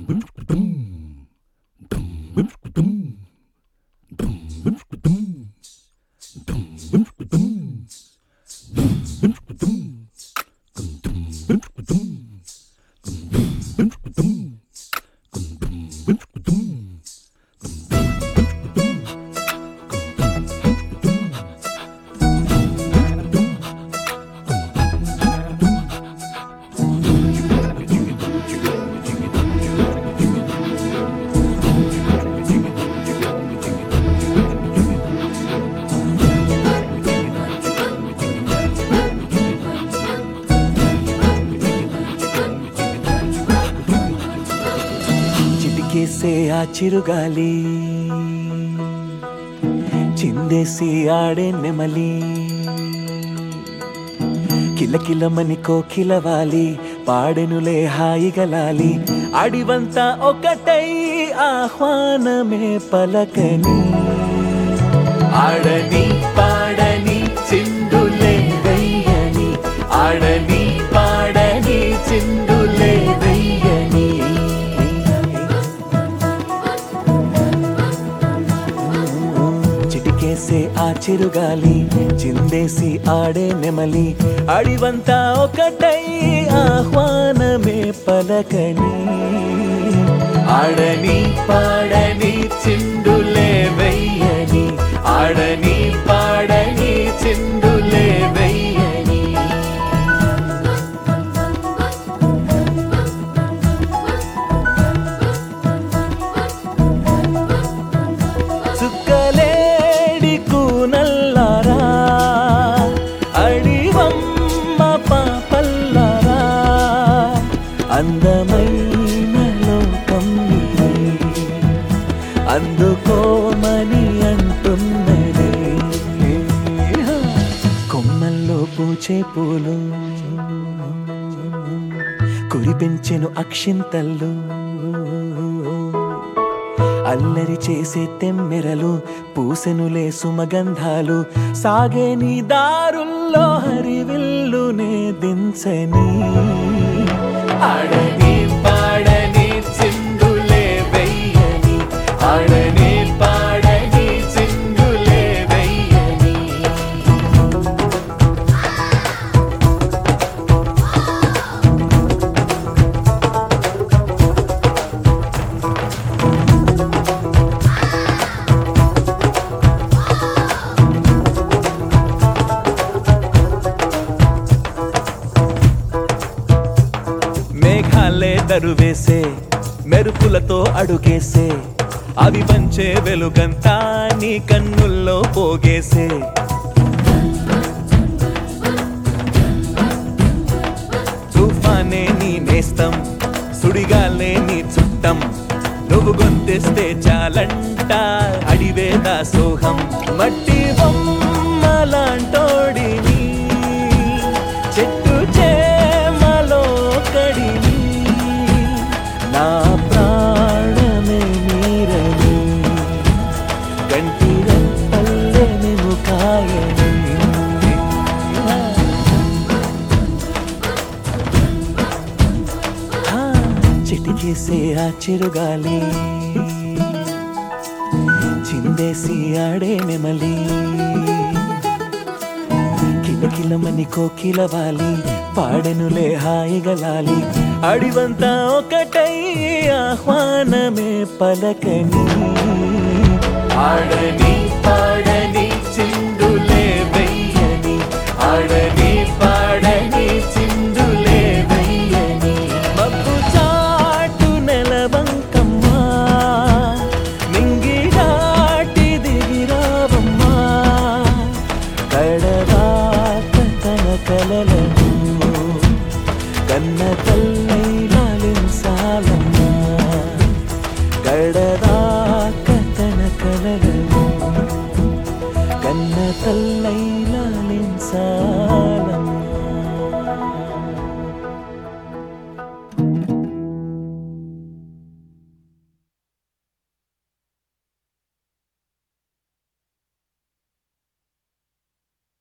చిటికేసే ఆ చిరుగాలి చిందేసి ఆడే నెమలి కిలకిలమని కోకిలవాలి పాడెనులే హాయిగలాలి అడివంతా ఒకటై ఆహ్వానమే పలకని ఆడని పాడని చిందులే వెయ్యని ఆడని పాడని చిందులే వెయ్యని చిటికేసే ఆ చిరుగాలి చిందేసి ఆడే నెమలి అడివంతా ఒకటై ఆహ్వానమే పలకని ఆడని పాడని చిందులే వెయ్యని ఆడని పాడని చిందులే వెయ్యని చుక్కలేడి కూనల్లారా అడివమ్మ పాపల్లారా అందమైన లోకం ఇది. అందుకోమని అంటున్నది కొమ్మల్లో పూచే పూలు కురిపించెను అక్షింతల్లు అల్లరి చేసే తెమ్మెరలు పూసెనులే సుమగంధాలు సాగే నీ దారుల్లో హరివిల్లునే దించని ఆడని పాడని చిందులే వెయ్యని ఆడని పాడని చిందులే వెయ్యని మేఘాలే దరువేసే మెరుపులతో అడుగేసే అవి పంచే వెలుగంతా నీ కన్నుల్లో పోగేసే తుఫానే నీ నేస్తం సుడిగాలే నీ చుట్టం నువ్వు గొంతెస్తే చాలంట అడివే దాసోహం మట్టి బొమ్మలాంటోడిని చెట్టు చేమలో కడిని నా ప్రాణమే మీరని కంటి రెప్పల్లే మేము కాయని ఆ, చిటికేసే ఆ చిరుగాలి చిందేసి ఆడే నెమలి కిలకిలమని కోకిలవాలి పాడెనులే హాయిగలాలి అడివంతా ఒకటై ఆహ్వానమే పలకని ఆడని పాడని చిందులే వెయ్యని ఆడని పాడని చిందులే వెయ్యని మబ్బు చాటు నెలవంకమ్మా నింగి దాటి దిగిరావమ్మా కడదాక తన కలలను కన్న తల్లై లాలించాలమ్మా